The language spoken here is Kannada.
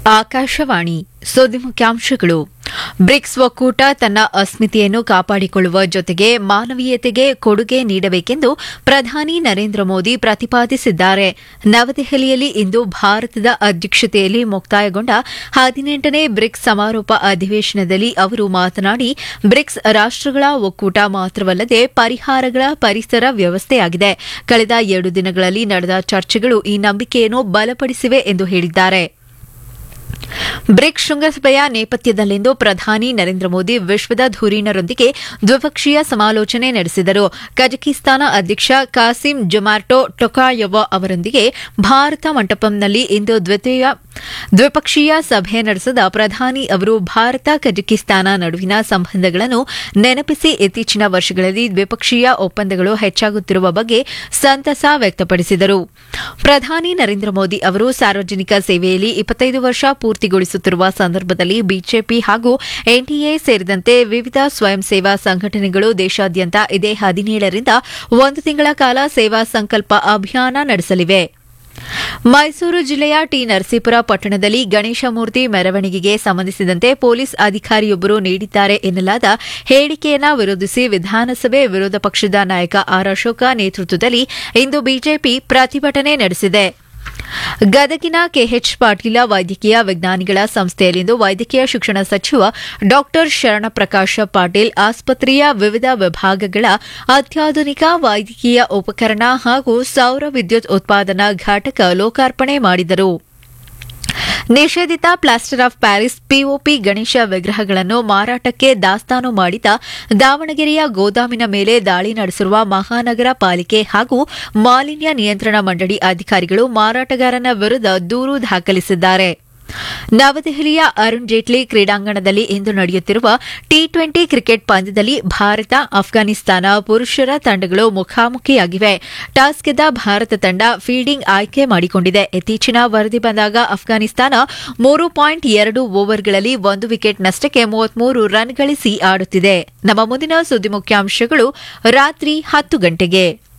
ಆಕಾಶವಾಣಿ ಸುದ್ದಿ ಮುಖ್ಯಾಂಶಗಳು ಬ್ರಿಕ್ಸ್ ಒಕ್ಕೂಟ ತನ್ನ ಅಸ್ಮಿತೆಯನ್ನು ಕಾಪಾಡಿಕೊಳ್ಳುವ ಜೊತೆಗೆ ಮಾನವೀಯತೆಗೆ ಕೊಡುಗೆ ನೀಡಬೇಕೆಂದು ಪ್ರಧಾನಿ ನರೇಂದ್ರ ಮೋದಿ ಪ್ರತಿಪಾದಿಸಿದ್ದಾರೆ ನವದೆಹಲಿಯಲ್ಲಿ ಇಂದು ಭಾರತದ ಅಧ್ಯಕ್ಷತೆಯಲ್ಲಿ ಮುಕ್ತಾಯಗೊಂಡ ಹದಿನೆಂಟನೇ ಬ್ರಿಕ್ಸ್ ಸಮಾರೋಪ ಅಧಿವೇಶನದಲ್ಲಿ ಅವರು ಮಾತನಾಡಿ ಬ್ರಿಕ್ಸ್ ರಾಷ್ಟಗಳ ಒಕ್ಕೂಟ ಮಾತ್ರವಲ್ಲದೆ ಪರಿಹಾರಗಳ ಪರಿಸರ ವ್ಯವಸ್ಥೆಯಾಗಿದೆ ಕಳೆದ ಎರಡು ದಿನಗಳಲ್ಲಿ ನಡೆದ ಚರ್ಚೆಗಳು ಈ ನಂಬಿಕೆಯನ್ನು ಬಲಪಡಿಸಿವೆ ಎಂದು ಹೇಳಿದ್ದಾರೆ ಬ್ರಿಕ್ಸ್ ಶೃಂಗಸಭೆಯ ನೇಪಥ್ಯದಲ್ಲಿಂದು ಪ್ರಧಾನಿ ನರೇಂದ್ರ ಮೋದಿ ವಿಶ್ವದ ಧುರೀಣರೊಂದಿಗೆ ದ್ವಿಪಕ್ಷೀಯ ಸಮಾಲೋಚನೆ ನಡೆಸಿದರು ಕಜಕಿಸ್ತಾನ ಅಧ್ಯಕ್ಷ ಕಾಸಿಂ ಜೊಮಾಟೋ ಟೊಕಾಯೊವ ಅವರೊಂದಿಗೆ ಭಾರತ ಮಂಟಪಂನಲ್ಲಿ ಇಂದು ದ್ವಿಪಕ್ಷೀಯ ಸಭೆ ನಡೆಸಿದ ಪ್ರಧಾನಿ ಅವರು ಭಾರತ ಕಜಕಿಸ್ತಾನ ನಡುವಿನ ಸಂಬಂಧಗಳನ್ನು ನೆನಪಿಸಿ ಇತ್ತೀಚಿನ ವರ್ಷಗಳಲ್ಲಿ ದ್ವಿಪಕ್ಷೀಯ ಒಪ್ಪಂದಗಳು ಹೆಚ್ಚಾಗುತ್ತಿರುವ ಬಗ್ಗೆ ಸಂತಸ ವ್ಯಕ್ತಪಡಿಸಿದರು ಪ್ರಧಾನಿ ನರೇಂದ್ರ ಮೋದಿ ಅವರು ಸಾರ್ವಜನಿಕ ಸೇವೆಯಲ್ಲಿ ಇಪ್ಪತ್ತೈದು ವರ್ಷ ಪೂರ್ತಿಗೊಳಿಸುತ್ತಿರುವ ಸಂದರ್ಭದಲ್ಲಿ ಬಿಜೆಪಿ ಹಾಗೂ ಎನ್ಡಿಎ ಸೇರಿದಂತೆ ವಿವಿಧ ಸ್ವಯಂ ಸೇವಾ ಸಂಘಟನೆಗಳು ದೇಶಾದ್ಯಂತ ಇದೇ ಹದಿನೇಳರಿಂದ ಒಂದು ತಿಂಗಳ ಕಾಲ ಸೇವಾ ಸಂಕಲ್ಪ ಅಭಿಯಾನ ನಡೆಸಲಿವೆ ಮೈಸೂರು ಜಿಲ್ಲೆಯ ಟಿ ನರಸೀಪುರ ಪಟ್ಟಣದಲ್ಲಿ ಗಣೇಶ ಮೂರ್ತಿ ಮೆರವಣಿಗೆಗೆ ಸಂಬಂಧಿಸಿದಂತೆ ಪೊಲೀಸ್ ಅಧಿಕಾರಿಯೊಬ್ಬರು ನೀಡಿದ್ದಾರೆ ಎನ್ನಲಾದ ಹೇಳಿಕೆಯನ್ನು ವಿರೋಧಿಸಿ ವಿಧಾನಸಭೆ ವಿರೋಧ ಪಕ್ಷದ ನಾಯಕ ಆರ್ ಅಶೋಕ ನೇತೃತ್ವದಲ್ಲಿ ಇಂದು ಬಿಜೆಪಿ ಪ್ರತಿಭಟನೆ ನಡೆಸಿದೆ ಗದಗಿನ ಕೆಎಚ್ ಪಾಟೀಲ ವೈದ್ಯಕೀಯ ವಿಜ್ಞಾನಿಗಳ ಸಂಸ್ಥೆಯಲ್ಲಿಂದು ವೈದ್ಯಕೀಯ ಶಿಕ್ಷಣ ಸಚಿವ ಡಾ ಶರಣಪ್ರಕಾಶ ಪಾಟೀಲ್ ಆಸ್ಪತ್ರೆಯ ವಿವಿಧ ವಿಭಾಗಗಳ ಅತ್ಯಾಧುನಿಕ ವೈದ್ಯಕೀಯ ಉಪಕರಣ ಹಾಗೂ ಸೌರ ವಿದ್ಯುತ್ ಉತ್ಪಾದನಾ ಘಟಕ ಲೋಕಾರ್ಪಣೆ ಮಾಡಿದರು ನಿಷೇಧಿತ plaster of Paris POP Ganesha ವಿಗ್ರಹಗಳನ್ನು ಮಾರಾಟಕ್ಕೆ ದಾಸ್ತಾನು ಮಾಡಿದ ದಾವಣಗೆರೆಯ ಗೋದಾಮಿನ ಮೇಲೆ ದಾಳಿ ನಡೆಸಿರುವ ಮಹಾನಗರ ಪಾಲಿಕೆ ಹಾಗೂ ಮಾಲಿನ್ಯ ನಿಯಂತ್ರಣ ಮಂಡಳಿ ಅಧಿಕಾರಿಗಳು ಮಾರಾಟಗಾರನ ವಿರುದ್ಧ ದೂರು ದಾಖಲಿಸಿದ್ದಾರೆ ನವದೆಹಲಿಯ ಅರುಣ್ ಜೇಟ್ಲಿ ಕ್ರೀಡಾಂಗಣದಲ್ಲಿ ಇಂದು ನಡೆಯುತ್ತಿರುವ ಟಿ ಟ್ವೆಂಟಿ ಕ್ರಿಕೆಟ್ ಪಂದ್ಯದಲ್ಲಿ ಭಾರತ ಅಫ್ಘಾನಿಸ್ತಾನ ಪುರುಷರ ತಂಡಗಳು ಮುಖಾಮುಖಿಯಾಗಿವೆ ಟಾಸ್ ಗೆದ್ದ ಭಾರತ ತಂಡ ಫೀಲ್ಡಿಂಗ್ ಆಯ್ಕೆ ಮಾಡಿಕೊಂಡಿದೆ ಇತ್ತೀಚಿನ ವರದಿ ಬಂದಾಗ ಅಫ್ಘಾನಿಸ್ತಾನ ಮೂರು ಪಾಯಿಂಟ್ ಎರಡು ಓವರ್ಗಳಲ್ಲಿ ಒಂದು ವಿಕೆಟ್ ನಷ್ಟಕ್ಕೆ ಮೂವತ್ಮೂರು ರನ್ ಗಳಿಸಿ ಆಡುತ್ತಿದೆ ನಮ್ಮ ಮುಂದಿನ ಸುದ್ದಿ ಮುಖ್ಯಾಂಶಗಳು ರಾತ್ರಿ ಹತ್ತು ಗಂಟೆಗೆ